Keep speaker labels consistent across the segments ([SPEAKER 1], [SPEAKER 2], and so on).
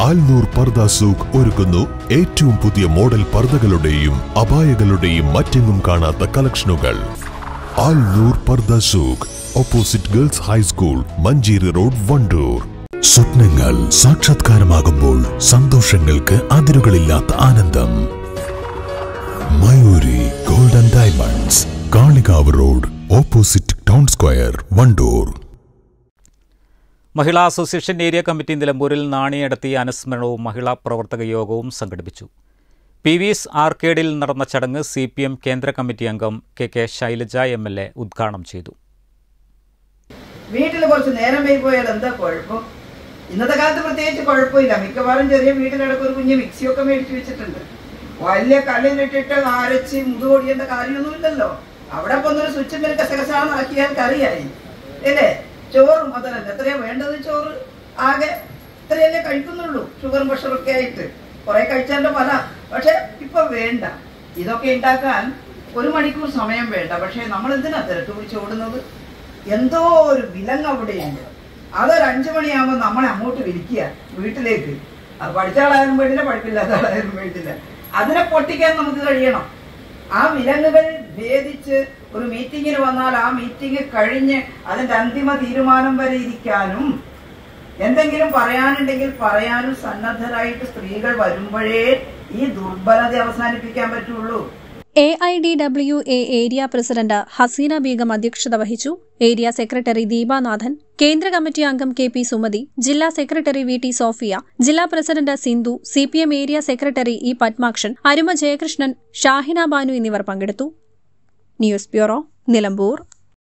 [SPEAKER 1] ആൽനൂർ പർദ സൂഖ് ഒരുക്കുന്നു ഏറ്റവും പുതിയ മോഡൽ പർദകളുടെയും അപായകളുടെയും മറ്റെങ്ങും കാണാത്ത കളക്ഷനുകൾ Alnoor Pardha Souq opposite girls high school Manjeri road Wandoor സ്വപ്നങ്ങൾ സാക്ഷാത്കാരമാകുമ്പോൾ സന്തോഷങ്ങൾക്ക് അതിരുകളില്ലാത്ത ആനന്ദം Mayuri golden diamonds Kalikavu road opposite town square Wandoor
[SPEAKER 2] Mahila association area committee നിലമ്പൂരിൽ നാണയടത്തി അനുസ്മരണവും മഹിളാ പ്രവർത്തക യോഗവും സംഘടിപ്പിച്ചു പി വി എസ് ആർക്കേഡിൽ നടന്ന ചടങ്ങ് സി പി എം കേന്ദ്ര കമ്മിറ്റി അംഗം K K Shailaja M L A ഉദ്ഘാടനം ചെയ്തു
[SPEAKER 3] വീട്ടിൽ കുറച്ച് നേരം വൈകി പോയാൽ എന്താ കുഴപ്പം ഇന്നത്തെ കാലത്ത് പ്രത്യേകിച്ച് കുഴപ്പമില്ല മിക്കവാറും ചെറിയ വീട്ടിലടക്കം ഒരു കുഞ്ഞ് മിക്സിയൊക്കെ മേടിച്ചു വെച്ചിട്ടുണ്ട് വലിയ കല്ലിലിട്ടിട്ട് അരച്ച് മുതുകൊടിയേണ്ട കാര്യമൊന്നുമില്ലല്ലോ അവിടെ ഇപ്പൊ ഒന്നൊരു സ്വിച്ച് മേൽ കസകസാന്നാക്കിയാൽ കറിയായി അല്ലേ ചോറും അതല്ല എത്രയാ വേണ്ടത് ചോറ് ആകെ ഇത്രയല്ലേ കഴിക്കുന്നുള്ളൂ ഷുഗറും പ്രഷറും ഒക്കെ ആയിട്ട് കുറെ കഴിച്ചതിന്റെ പല പക്ഷെ ഇപ്പൊ വേണ്ട ഇതൊക്കെ ഉണ്ടാക്കാൻ ഒരു മണിക്കൂർ സമയം വേണ്ട പക്ഷെ നമ്മൾ എന്തിനാ തിരക്ക് പിടിച്ച് ഓടുന്നത് എന്തോ ഒരു വിലങ്ങ് അവിടെയുണ്ട് അതൊരു അഞ്ചു മണിയാകുമ്പോൾ നമ്മളെ അങ്ങോട്ട് വിളിക്കുക വീട്ടിലേക്ക് അത് പഠിച്ച ആളായാലും വേണ്ടില്ല പഠിപ്പില്ലാത്ത ആളായാലും വേണ്ടില്ല അതിനെ പൊട്ടിക്കാൻ നമുക്ക് കഴിയണം ആ വിലങ്ങുകൾ ഭേദിച്ച് ഒരു മീറ്റിങ്ങിന് വന്നാൽ ആ മീറ്റിംഗ് കഴിഞ്ഞ് അതിന്റെ അന്തിമ തീരുമാനം വരെ ഇരിക്കാനും എന്തെങ്കിലും പറയാനുണ്ടെങ്കിൽ പറയാനും സന്നദ്ധരായിട്ട് സ്ത്രീകൾ വരുമ്പോഴേ ഈ ദുർബലത അവസാനിപ്പിക്കാൻ പറ്റുള്ളൂ
[SPEAKER 4] A I D W A area president Haseena Beegum അധ്യക്ഷത വഹിച്ചു ഏരിയ സെക്രട്ടറി ദീപാനാഥൻ കേന്ദ്ര കമ്മിറ്റി അംഗം കെ പി സുമതി ജില്ലാ സെക്രട്ടറി വി ടി സോഫിയ ജില്ലാ president Sindhu C P M area secretary E Padmakshan Aruma Jayakrishnan Shahina Banu എന്നിവർ പങ്കെടുത്തു ന്യൂസ് ബ്യൂറോ നിലമ്പൂർ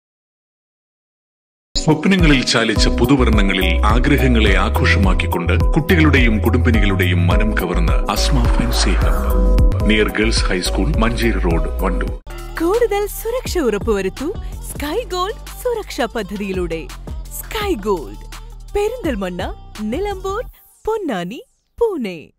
[SPEAKER 5] സ്വപ്നങ്ങളിൽ ചാലിച്ച പുതുവർണ്ണങ്ങളിൽ ആഗ്രഹങ്ങളെ ആഘോഷമാക്കിക്കൊണ്ട് കുട്ടികളുടെയും കുടുംബിനികളുടെയും മനം കവർന്ന് Asma fancy hub near girls high school Manjeri road Wandoor
[SPEAKER 6] കൂടുതൽ സുരക്ഷ ഉറപ്പുവരുത്തൂ സ്കൈ ഗോൾഡ് സുരക്ഷാ പദ്ധതിയിലൂടെ സ്കൈ ഗോൾഡ് പെരിന്തൽമണ്ണ നിലമ്പൂർ പൊന്നാനി പൂനെ